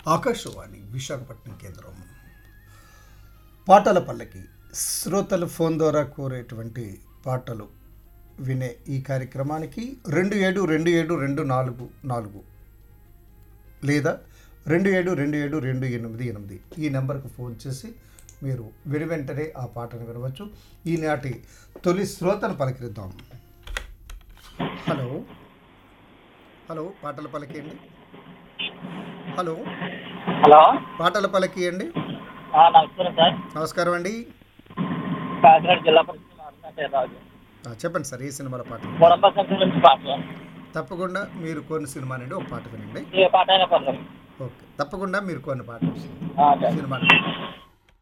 ఆకాశవాణి విశాఖపట్నం కేంద్రం పాటల పల్లకి శ్రోతలు ఫోన్ ద్వారా కోరేటువంటి పాటలు వినే ఈ కార్యక్రమానికి రెండు ఏడు రెండు ఏడు రెండు నాలుగు నాలుగు లేదా రెండు ఏడు రెండు ఏడు రెండు ఎనిమిది ఎనిమిది ఈ నెంబర్కు ఫోన్ చేసి మీరు విని వెంటనే ఆ పాటను వినవచ్చు ఈనాటి తొలి శ్రోతను పలకరిద్దాం హలో హలో పాటల పలికియండి హలో హలో పాటల పలికియండి ఆ, నమస్కారం సార్ నమస్కారం అండి కాకినాడ జిల్లా పరిషత్ మాట్లాడే రాజు ఆ, చెప్పండి సార్ ఏ సినిమాల పాట కుటుంబ సంఖ్య నుంచి పాట తప్పకుండా మీరు కొన్ని సినిమా నుండి ఒక పాట వినండి ఏ పాట అయినా పర్లేదు ఓకే తప్పకుండా మీరు కొన్ని పాట ఆ, సరే. సినిమా